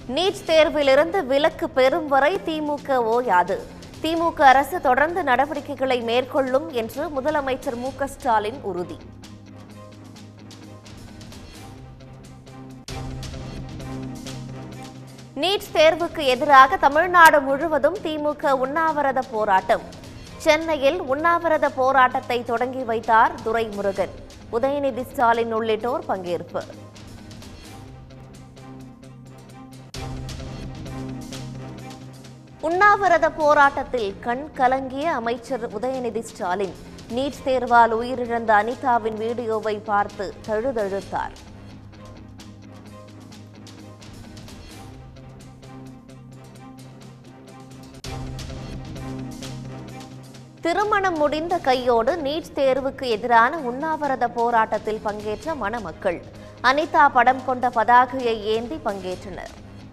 NEET தேர்விலிருந்து விலக்கு பெறும் வரை திமுக ஓயாது திமுக அரசு தொடர்ந்து நடவடிக்கைகளை மேற்கொள்ளும் என்று முதலமைச்சர் மு க ஸ்டாலின் உறுதி நீட் தேர்வுக்கு எதிராக தமிழ்நாடு முழுவதும் திமுக உண்ணாவிரத போராட்டம் சென்னையில் உண்ணாவிரத போராட்டத்தை தொடங்கி வைத்தார் துரைமுருகன் உதயநிதி ஸ்டாலின் உள்ளிட்டோர் பங்கேற்பு உண்ணாவிரத போராட்டத்தில் கண் கலங்கிய அமைச்சர் உதயநிதி ஸ்டாலின் நீட் தேர்வால் உயிரிழந்த அனிதாவின் வீடியோவை பார்த்து தழுதழுத்தார் திருமணம் முடிந்த கையோடு நீட் தேர்வுக்கு எதிரான உண்ணாவிரத போராட்டத்தில் பங்கேற்ற மணமக்கள் அனிதா படம் கொண்ட பதாகையை ஏந்தி பங்கேற்றனர்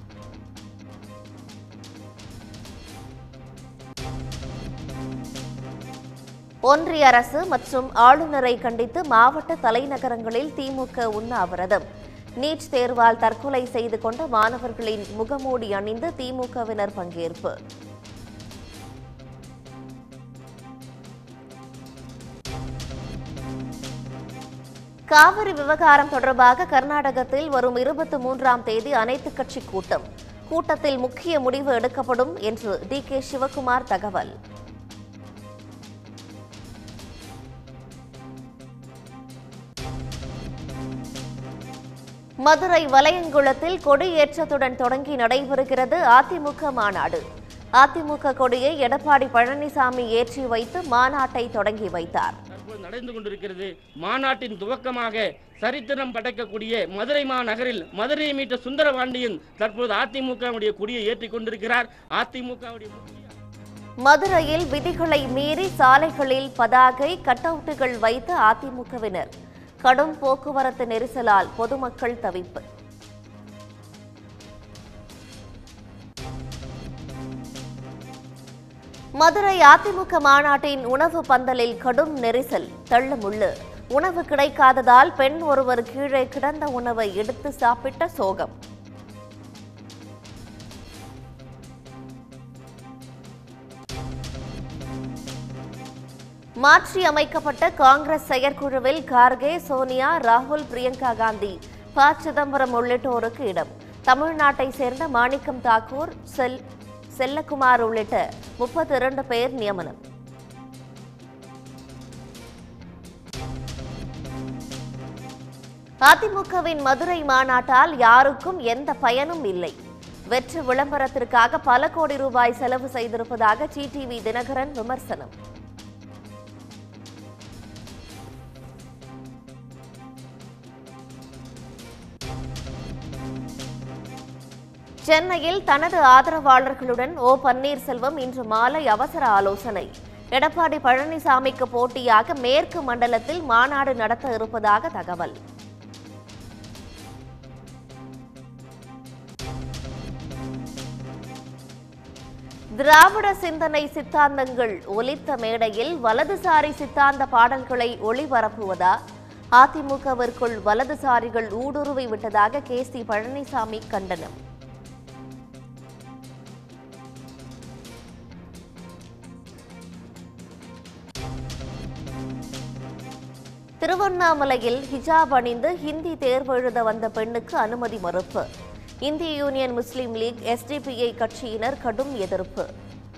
ஒன்றிய அரசு மற்றும் ஆளுநரை கண்டித்து மாவட்ட தலைநகரங்களில் திமுக உண்ணாவிரதம் நீட் தேர்வால் தற்கொலை செய்து கொண்ட மாணவர்களின் முகமூடி அணிந்து திமுகவினர் பங்கேற்பு காவிரி விவகாரம் தொடர்பாக கர்நாடகத்தில் வரும் இருபத்தி மூன்றாம் தேதி அனைத்துக் கட்சி கூட்டம் கூட்டத்தில் முக்கிய முடிவு எடுக்கப்படும் என்று டி கே சிவகுமார் தகவல் மதுரை வலையங்குளத்தில் கொடியேற்றத்துடன் தொடங்கி நடைபெறுகிறது அதிமுக மாநாடு அதிமுக கொடியை எடப்பாடி பழனிசாமி ஏற்றி வைத்து மாநாட்டை தொடங்கி வைத்தார் தற்போது நடந்து கொண்டிருக்கிறது மாநாட்டின் துவக்கமாக சரித்திரம் படைக்கக்கூடிய மதுரை மாநகரில் மதுரையை மீட்ட சுந்தரபாண்டியன் தற்போது அதிமுகவுடைய கொடியை ஏற்றிக் கொண்டிருக்கிறார் அதிமுகவுடைய முக்கிய மதுரையில் விதிகளை மீறி சாலைகளில் பதாகை கட்டவுட்டுகள் வைத்த அதிமுகவினர் கடும் போக்குவரத்து நெரிசலால் பொதுமக்கள் தவிப்பு மதுரை அதிமுக மாநாட்டின் உணவு பந்தலில் கடும் நெரிசல் தள்ளுமுள்ளு உணவு கிடைக்காததால் பெண் ஒருவர் கீழே கிடந்த உணவை எடுத்து சாப்பிட்ட சோகம் மாற்றி அமைக்கப்பட்ட காங்கிரஸ் செயற்குழுவில் கார்கே சோனியா ராகுல் பிரியங்கா காந்தி ப சிதம்பரம் உள்ளிட்டோருக்கு இடம் தமிழ்நாட்டை சேர்ந்த மாணிக்கம் தாக்கூர் செல் செல்லகுமார் உள்ளிட்ட முப்பத்தி இரண்டு பேர் நியமனம் அதிமுகவின் மதுரை மாநாட்டால் யாருக்கும் எந்த பயனும் இல்லை வெற்று விளம்பரத்திற்காக பல கோடி ரூபாய் செலவு செய்திருப்பதாக டிடிவி தினகரன் விமர்சனம் சென்னையில் தனது ஆதரவாளர்களுடன் ஓ பன்னீர்செல்வம் இன்று மாலை அவசர ஆலோசனை எடப்பாடி பழனிசாமிக்கு போட்டியாக மேற்கு மண்டலத்தில் மாநாடு நடத்த இருப்பதாக தகவல் திராவிட சிந்தனை சித்தாந்தங்கள் ஒலித்த மேடையில் வலதுசாரி சித்தாந்த பாடல்களை ஒளிபரப்புவதா அதிமுகவிற்குள் வலதுசாரிகள் ஊடுருவி விட்டதாக கே சி பழனிசாமி கண்டனம் திருவண்ணாமலையில் ஹிஜாப் அணிந்து ஹிந்தி தேர்வு எழுத வந்த பெண்ணுக்கு அனுமதி மறுப்பு இந்திய யூனியன் முஸ்லீம் லீக் எஸ்டிபிஐ கட்சியினர் கடும் எதிர்ப்பு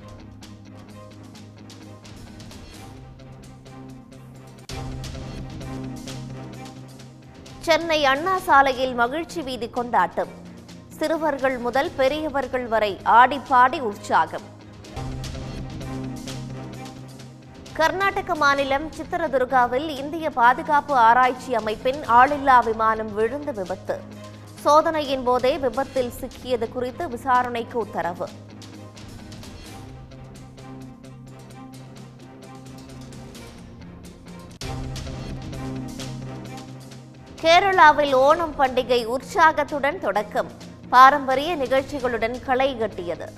சென்னை அண்ணா சாலையில் மகிழ்ச்சி வீதி கொண்டாட்டம் சிறுவர்கள் முதல் பெரியவர்கள் வரை ஆடிப்பாடி உற்சாகம் கர்நாடக மாநிலம் சித்திரதுர்காவில் இந்திய பாதுகாப்பு ஆராய்ச்சி அமைப்பின் ஆளில்லா விமானம் விழுந்து விபத்து சோதனையின் போதே விபத்தில் சிக்கியது குறித்து விசாரணைக்கு உத்தரவு கேரளாவில் ஓணம் பண்டிகை உற்சாகத்துடன் தொடக்கம் பாரம்பரிய நிகழ்ச்சிகளுடன் களை கட்டியது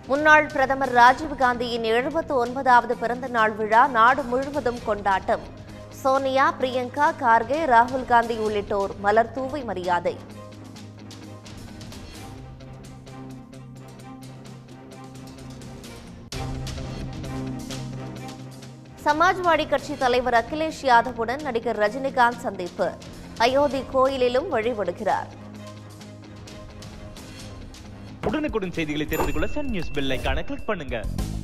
முன்னாள் பிரதமர் ராஜீவ்காந்தியின் எழுபத்து ஒன்பதாவது பிறந்த நாள் விழா நாடு முழுவதும் கொண்டாட்டம் சோனியா பிரியங்கா கார்கே ராகுல் காந்தி உள்ளிட்டோர் மலர் தூவி மரியாதை சமாஜ்வாடி கட்சி தலைவர் அகிலேஷ் யாதவுடன் நடிகர் ரஜினிகாந்த் சந்திப்பு அயோத்தி கோயிலிலும் வழிபடுகிறார் உடனுக்குடன் செய்திகளை தெரிந்து கொள்ள சன் நியூஸ் பெல் ஐகானை கிளிக் பண்ணுங்க